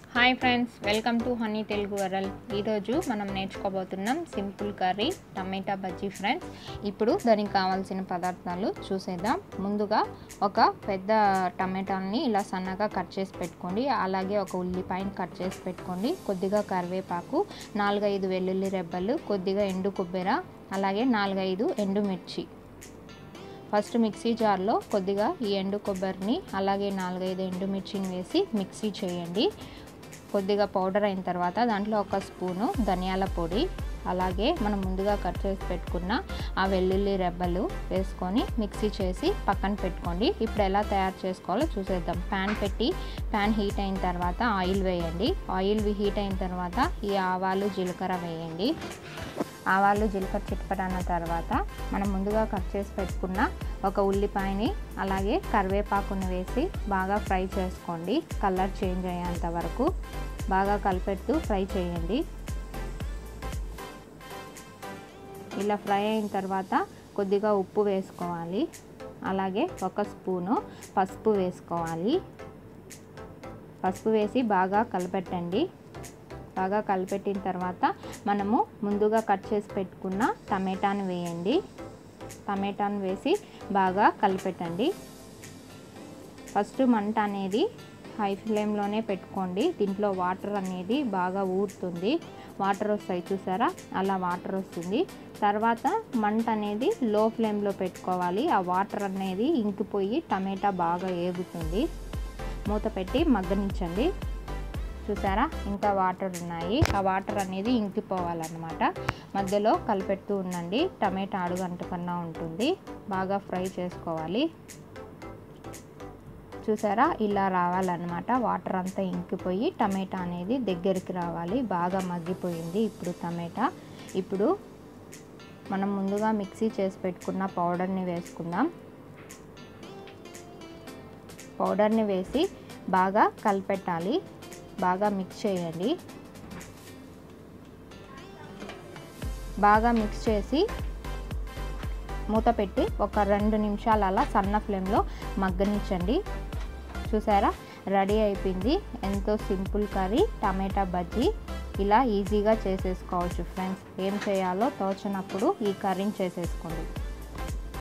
hi friends welcome to honey Telugu world ఈరోజు మనం నేర్చుకోబోతున్నాం simple curry tomato bajji friends ఇప్పుడు దానికి కావాల్సిన పదార్థాలు చూసేద్దాం ముందుగా ఒక పెద్ద టమాటాని ఇలా సన్నగా కట్ చేసి పెట్టుకోండి అలాగే ఒక ఉల్లిపాయని కట్ చేసి పెట్టుకోండి కొద్దిగా కరివేపాకు నాలుగైదు వెల్లుల్లి రెబ్బలు కొద్దిగా ఎండు కొబ్బెర అలాగే నాలుగైదు ఎండుమిర్చి ఫస్ట్ మిక్సీ జార్లో కొద్దిగా ఈ ఎండు కొబ్బరిని అలాగే నాలుగైదు ఎండుమిర్చిని వేసి మిక్సీ చేయండి కొద్దిగా పౌడర్ అయిన తర్వాత దాంట్లో ఒక స్పూను ధనియాల పొడి అలాగే మనం ముందుగా కట్ చేసి పెట్టుకున్న ఆ వెల్లుల్లి రెబ్బలు వేసుకొని మిక్సీ చేసి పక్కన పెట్టుకోండి ఇప్పుడు ఎలా తయారు చేసుకోవాలో చూసేద్దాం ప్యాన్ పెట్టి ప్యాన్ హీట్ అయిన తర్వాత ఆయిల్ వేయండి ఆయిల్ హీట్ అయిన తర్వాత ఈ ఆవాలు జీలకర్ర వేయండి ఆవాలు జీలకర్ర చిట్పటన్న తర్వాత మనం ముందుగా కట్ చేసి పెట్టుకున్న ఒక ఉల్లిపాయని అలాగే కరివేపాకుని వేసి బాగా ఫ్రై చేసుకోండి కలర్ చేంజ్ అయ్యేంత వరకు బాగా కలిపెడుతూ ఫ్రై చేయండి ఇలా ఫ్రై అయిన తర్వాత కొద్దిగా ఉప్పు వేసుకోవాలి అలాగే ఒక స్పూను పసుపు వేసుకోవాలి పసుపు వేసి బాగా కలిపెట్టండి బాగా కలిపెట్టిన తర్వాత మనము ముందుగా కట్ చేసి పెట్టుకున్న టమాటాను వేయండి టమాటాను వేసి బాగా కలిపెట్టండి ఫస్ట్ మంట అనేది హై ఫ్లేమ్లోనే పెట్టుకోండి దీంట్లో వాటర్ అనేది బాగా ఊరుతుంది వాటర్ వస్తాయి చూసారా అలా వాటర్ వస్తుంది తర్వాత మంట అనేది లో ఫ్లేమ్లో పెట్టుకోవాలి ఆ వాటర్ అనేది ఇంకిపోయి టమాటా బాగా ఏగుతుంది మూత పెట్టి మగ్గనించండి చూసారా ఇంకా వాటర్ ఉన్నాయి ఆ వాటర్ అనేది ఇంకిపోవాలన్నమాట మధ్యలో కలిపెడుతూ ఉండండి టమాటా అడుగు అంటుకన్నా ఉంటుంది బాగా ఫ్రై చేసుకోవాలి చూసారా ఇలా రావాలన్నమాట వాటర్ అంతా ఇంకిపోయి టమాటా అనేది దగ్గరికి రావాలి బాగా మగ్గిపోయింది ఇప్పుడు టమాటా ఇప్పుడు మనం ముందుగా మిక్సీ చేసి పెట్టుకున్న పౌడర్ని వేసుకుందాం పౌడర్ని వేసి బాగా కలిపెట్టాలి బాగా మిక్స్ చేయండి బాగా మిక్స్ చేసి మూత పెట్టి ఒక రెండు నిమిషాలు అలా సన్న ఫ్లేమ్లో మగ్గనిచ్చండి చూసారా రెడీ అయిపోయింది ఎంతో సింపుల్ కర్రీ టమాటా బజ్జీ ఇలా ఈజీగా చేసేసుకోవచ్చు ఫ్రెండ్స్ ఏం చేయాలో తోచినప్పుడు ఈ కర్రీని చేసేసుకోండి